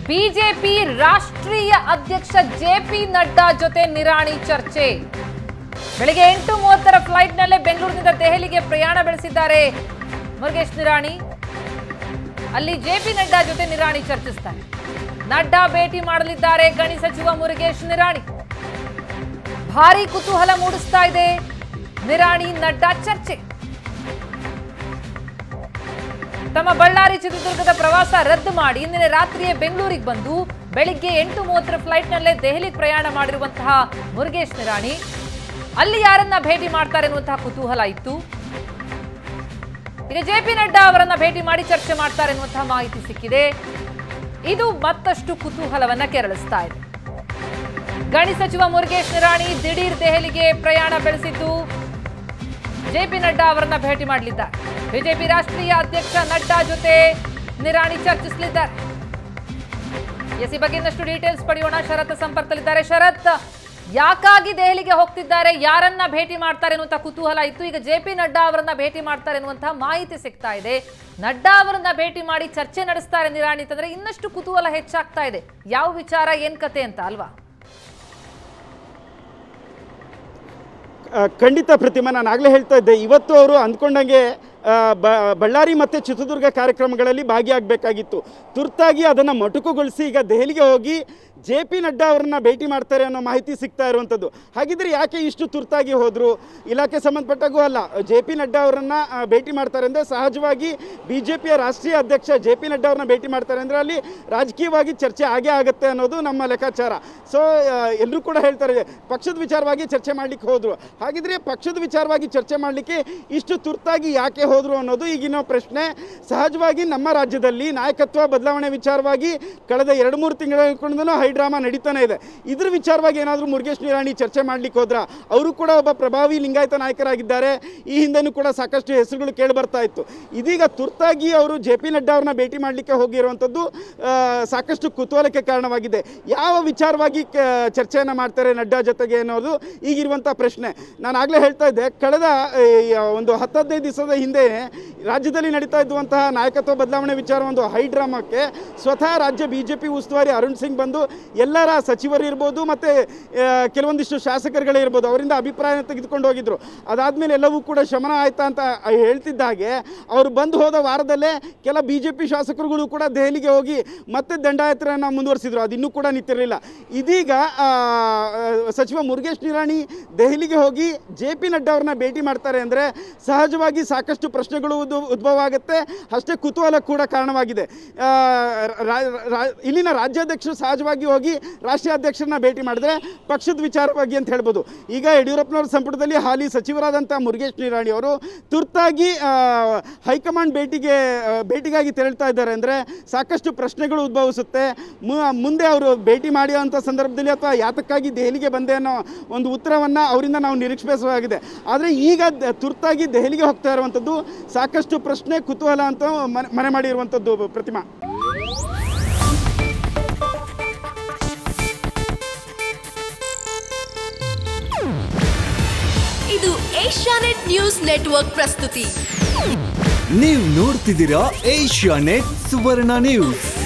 BJP ರಾಷ್ಟ್ರೀಯ ಅಧ್ಯಕ್ಷ J P Nadda ಜೊತೆ ನಿರಾಣಿ ಚರ್ಚೆ ಬೆಳಿಗ್ಗೆ ಎಂಟು ಮೂವತ್ತರ ಫ್ಲೈಟ್ನಲ್ಲೇ ಬೆಂಗಳೂರಿನಿಂದ ದೆಹಲಿಗೆ ಪ್ರಯಾಣ ಬೆಳೆಸಿದ್ದಾರೆ ಮುರುಗೇಶ್ ನಿರಾಣಿ ಅಲ್ಲಿ ಜೆ ಪಿ ನಡ್ಡಾ ಜೊತೆ ನಿರಾಣಿ ಚರ್ಚಿಸ್ತಾರೆ ನಡ್ಡಾ ಭೇಟಿ ಮಾಡಲಿದ್ದಾರೆ ಗಣಿ ಸಚಿವ ಮುರುಗೇಶ್ ನಿರಾಣಿ ಭಾರಿ ಕುತೂಹಲ ಮೂಡಿಸ್ತಾ ಇದೆ ನಿರಾಣಿ ನಡ್ಡಾ ಚರ್ಚೆ ತಮ್ಮ ಬಳ್ಳಾರಿ ಚಿತ್ರದುರ್ಗದ ಪ್ರವಾಸ ರದ್ದು ಮಾಡಿ ನಿನ್ನೆ ರಾತ್ರಿಯೇ ಬೆಂಗಳೂರಿಗೆ ಬಂದು ಬೆಳಿಗ್ಗೆ ಎಂಟು ಮೂವತ್ತರ ಫ್ಲೈಟ್ನಲ್ಲೇ ದೆಹಲಿಗೆ ಪ್ರಯಾಣ ಮಾಡಿರುವಂತಹ ಮುರುಗೇಶ್ ನಿರಾಣಿ ಅಲ್ಲಿ ಯಾರನ್ನ ಭೇಟಿ ಮಾಡ್ತಾರೆ ಎನ್ನುವಂತಹ ಕುತೂಹಲ ಇತ್ತು ಈಗ ಜೆ ಪಿ ನಡ್ಡಾ ಅವರನ್ನ ಭೇಟಿ ಮಾಡಿ ಚರ್ಚೆ ಮಾಡ್ತಾರೆ ಎನ್ನುವಂತಹ ಮಾಹಿತಿ ಸಿಕ್ಕಿದೆ ಇದು ಮತ್ತಷ್ಟು ಕುತೂಹಲವನ್ನ ಕೆರಳಿಸ್ತಾ ಇದೆ ಗಣಿ ಸಚಿವ ಮುರುಗೇಶ್ ನಿರಾಣಿ ದಿಢೀರ್ ದೆಹಲಿಗೆ ಪ್ರಯಾಣ ಬೆಳೆಸಿದ್ದು ಜೆಪಿ ನಡ್ಡಾ ಅವರನ್ನ ಭೇಟಿ ಮಾಡಲಿದ್ದಾರೆ ಬಿಜೆಪಿ ರಾಷ್ಟ್ರೀಯ ಅಧ್ಯಕ್ಷ ನಡ್ಡಾ ಜೊತೆ ನಿರಾಣಿ ಚರ್ಚಿಸಲಿದ್ದಾರೆ ಎಸ್ ಈ ಬಗ್ಗೆ ಇನ್ನಷ್ಟು ಡೀಟೇಲ್ಸ್ ಪಡೆಯೋಣ ಶರತ್ ಸಂಪರ್ಕದಲ್ಲಿದ್ದಾರೆ ಶರತ್ ಯಾಕಾಗಿ ದೆಹಲಿಗೆ ಹೋಗ್ತಿದ್ದಾರೆ ಯಾರನ್ನ ಭೇಟಿ ಮಾಡ್ತಾರೆ ಎನ್ನುವಂತ ಕುತೂಹಲ ಇತ್ತು ಈಗ ಜೆ ಪಿ ನಡ್ಡಾ ಅವರನ್ನ ಭೇಟಿ ಮಾಡ್ತಾರೆ ಎನ್ನುವಂತಹ ಮಾಹಿತಿ ಸಿಗ್ತಾ ಇದೆ ನಡ್ಡಾ ಅವರನ್ನ ಭೇಟಿ ಮಾಡಿ ಚರ್ಚೆ ನಡೆಸ್ತಾರೆ ನಿರಾಣಿ ಅಂತಂದ್ರೆ ಇನ್ನಷ್ಟು ಕುತೂಹಲ ಹೆಚ್ಚಾಗ್ತಾ ಇದೆ ಯಾವ ವಿಚಾರ ಏನ್ ಕತೆ ಅಂತ ಅಲ್ವಾ ಆ, ಖಂಡಿತ ಪ್ರತಿಮಾ ನಾನು ಆಗಲೇ ಹೇಳ್ತಾ ಇದ್ದೆ ಇವತ್ತು ಅವರು ಅಂದ್ಕೊಂಡಂಗೆ ಆ, ಬ ಬಳ್ಳಾರಿ ಮತ್ತು ಚಿತ್ರದುರ್ಗ ಕಾರ್ಯಕ್ರಮಗಳಲ್ಲಿ ಭಾಗಿಯಾಗಬೇಕಾಗಿತ್ತು ತುರ್ತಾಗಿ ಅದನ್ನು ಮೊಟಕುಗೊಳಿಸಿ ಈಗ ದೆಹಲಿಗೆ ಹೋಗಿ ಜೆ ಪಿ ನಡ್ಡಾ ಅವರನ್ನ ಭೇಟಿ ಮಾಡ್ತಾರೆ ಅನ್ನೋ ಮಾಹಿತಿ ಸಿಗ್ತಾ ಇರುವಂಥದ್ದು ಹಾಗಿದ್ರೆ ಯಾಕೆ ಇಷ್ಟು ತುರ್ತಾಗಿ ಹೋದರು ಇಲಾಖೆ ಸಂಬಂಧಪಟ್ಟಾಗೂ ಅಲ್ಲ ಜೆ ಪಿ ನಡ್ಡಾ ಅವರನ್ನ ಆ, ಭೇಟಿ ಮಾಡ್ತಾರೆ ಅಂದರೆ ಸಹಜವಾಗಿ ಬಿ ಜೆ ಪಿಯ ರಾಷ್ಟ್ರೀಯ ಅಧ್ಯಕ್ಷ ಜೆ ಪಿ ನಡ್ಡಾ ಅವ್ರನ್ನ ಭೇಟಿ ಮಾಡ್ತಾರೆ ಅಂದರೆ ಅಲ್ಲಿ ರಾಜಕೀಯವಾಗಿ ಚರ್ಚೆ ಆಗೇ ಆಗುತ್ತೆ ಅನ್ನೋದು ನಮ್ಮ ಲೆಕ್ಕಾಚಾರ ಸೊ ಎಲ್ಲರೂ ಕೂಡ ಹೇಳ್ತಾರೆ ಪಕ್ಷದ ವಿಚಾರವಾಗಿ ಚರ್ಚೆ ಮಾಡಲಿಕ್ಕೆ ಹೋದರು ಹಾಗಿದ್ರೆ ಪಕ್ಷದ ವಿಚಾರವಾಗಿ ಚರ್ಚೆ ಮಾಡಲಿಕ್ಕೆ ಇಷ್ಟು ತುರ್ತಾಗಿ ಯಾಕೆ ಹೋದರು ಅನ್ನೋದು ಈಗಿನ ಪ್ರಶ್ನೆ ಸಹಜವಾಗಿ ನಮ್ಮ ರಾಜ್ಯದಲ್ಲಿ ನಾಯಕತ್ವ ಬದಲಾವಣೆ ವಿಚಾರವಾಗಿ ಕಳೆದ ಎರಡು ಮೂರು ತಿಂಗಳಿಂದಲೂ ಹೈ ಡ್ರಾಮಾ ನಡೀತಾನೆ ಇದೆ ಇದ್ರ ವಿಚಾರವಾಗಿ ಏನಾದರೂ ಮುರುಗೇಶ್ ನಿರಾಣಿ ಚರ್ಚೆ ಮಾಡ್ಲಿಕ್ಕೆ ಹೋದ್ರ ಅವರು ಕೂಡ ಒಬ್ಬ ಪ್ರಭಾವಿ ಲಿಂಗಾಯತ ನಾಯಕರಾಗಿದ್ದಾರೆ ಈ ಹಿಂದೆನೂ ಕೂಡ ಸಾಕಷ್ಟು ಹೆಸರುಗಳು ಕೇಳಿ ಬರ್ತಾ ಇತ್ತು ಇದೀಗ ತುರ್ತಾಗಿ ಅವರು ಜೆ ಪಿ ನಡ್ಡಾ ಅವ್ರನ್ನ ಭೇಟಿ ಮಾಡಲಿಕ್ಕೆ ಹೋಗಿರುವಂಥದ್ದು ಆ, ಸಾಕಷ್ಟು ಕುತೂಹಲಕ್ಕೆ ಕಾರಣವಾಗಿದೆ ಯಾವ ವಿಚಾರವಾಗಿ ಕ- ಚರ್ಚೆಯನ್ನು ಮಾಡ್ತಾರೆ ನಡ್ಡಾ ಜೊತೆಗೆ ಅನ್ನೋದು ಈಗಿರುವಂಥ ಪ್ರಶ್ನೆ ನಾನು ಆಗಲೇ ಹೇಳ್ತಾ ಇದ್ದೆ ಕಳೆದ ಆ, ಈ, ಒಂದು ಹತ್ತು ಹದಿನೈದು ದಿವಸದ ಹಿಂದೆ ರಾಜ್ಯದಲ್ಲಿ ನಡೀತಾ ಇದ್ದಂತಹ ನಾಯಕತ್ವ ಬದಲಾವಣೆ ವಿಚಾರ ಒಂದು ಹೈ ಡ್ರಾಮಾಕ್ಕೆ ಸ್ವತಃ ರಾಜ್ಯ ಬಿ ಜೆ ಪಿ ಉಸ್ತುವಾರಿ ಅರುಣ್ ಸಿಂಗ್ ಬಂದು ಎಲ್ಲರ ಸಚಿವರು ಇರ್ಬೋದು ಮತ್ತು ಕೆಲವೊಂದಿಷ್ಟು ಶಾಸಕರುಗಳೇ ಇರ್ಬೋದು ಅವರಿಂದ ಅಭಿಪ್ರಾಯ ತೆಗೆದುಕೊಂಡು ಹೋಗಿದ್ರು ಅದಾದಮೇಲೆ ಎಲ್ಲವೂ ಕೂಡ ಶಮನ ಆಯ್ತಾ ಅಂತ ಹೇಳ್ತಿದ್ದ ಹಾಗೆ ಅವರು ಬಂದು ಹೋದ ವಾರದಲ್ಲೇ ಕೆಲ ಬಿ ಜೆ ಪಿ ಶಾಸಕರುಗಳು ಕೂಡ ದೆಹಲಿಗೆ ಹೋಗಿ ಮತ್ತೆ ದಂಡಯಾತ್ರೆಯನ್ನು ಮುಂದುವರಿಸಿದ್ರು ಅದು ಇನ್ನೂ ಕೂಡ ನಿಂತಿರಲಿಲ್ಲ ಇದೀಗ ಆ, ಆ, ಸಚಿವ ಮುರುಗೇಶ್ ನಿರಾಣಿ ದೆಹಲಿಗೆ ಹೋಗಿ ಜೆ ಪಿ ನಡ್ಡಾ ಅವ್ರನ್ನ ಭೇಟಿ ಮಾಡ್ತಾರೆ ಅಂದರೆ ಸಹಜವಾಗಿ ಸಾಕಷ್ಟು ಪ್ರಶ್ನೆಗಳು ಉದ್ಭವ ಉದ್ಭವ ಆಗುತ್ತೆ ಅಷ್ಟೇ ಕುತೂಹಲ ಕೂಡ ಕಾರಣವಾಗಿದೆ ಆ, ರಾ- ರಾ- ಇಲ್ಲಿನ ರಾಜ್ಯಾಧ್ಯಕ್ಷರು ಸಹಜವಾಗಿ ಹೋಗಿ ರಾಷ್ಟ್ರೀಯ ಅಧ್ಯಕ್ಷರನ್ನ ಭೇಟಿ ಮಾಡಿದ್ರೆ ಪಕ್ಷದ ವಿಚಾರವಾಗಿ ಅಂತ ಹೇಳ್ಬೋದು ಈಗ ಯಡಿಯೂರಪ್ಪನವ್ರ ಸಂಪುಟದಲ್ಲಿ ಹಾಲಿ ಸಚಿವರಾದಂಥ ಮುರುಗೇಶ್ ನಿರಾಣಿ ಅವರು ತುರ್ತಾಗಿ ಆ, ಹೈಕಮಾಂಡ್ ಭೇಟಿಗೆ ಆ, ಭೇಟಿಗಾಗಿ ತೆರಳ್ತಾ ಇದ್ದಾರೆ ಅಂದರೆ ಸಾಕಷ್ಟು ಪ್ರಶ್ನೆಗಳು ಉದ್ಭವಿಸುತ್ತೆ ಮು- ಮುಂದೆ ಅವರು ಭೇಟಿ ಮಾಡುವಂಥ ಸಂದರ್ಭದಲ್ಲಿ ಅಥವಾ ಯಾತಕ್ಕಾಗಿ ದೆಹಲಿಗೆ ಬಂದೆ ಅನ್ನೋ ಒಂದು ಉತ್ತರವನ್ನು ಅವರಿಂದ ನಾವು ನಿರೀಕ್ಷಿಸಬೇಕಾಗಿದೆ ಆದರೆ ಈಗ ದ- ತುರ್ತಾಗಿ ದೆಹಲಿಗೆ ಹೋಗ್ತಾ ಇರುವಂಥದ್ದು ಸಾಕಷ್ಟು ಪ್ರಶ್ನೆ ಕುತೂಹಲ ಅಂತ ಮನೆ- ಮನೆ ಮಾಡಿರುವಂಥದ್ದು ಪ್ರತಿಮಾ ಇದು ಏಷ್ಯಾನೆಟ್ ನ್ಯೂಸ್ ನೆಟ್ವರ್ಕ್ ಪ್ರಸ್ತುತಿ ನೀವು ನೋಡ್ತಿದ್ದೀರಾ ಏಷ್ಯಾ ನೆಟ್ ಸುವರ್ಣ ನ್ಯೂಸ್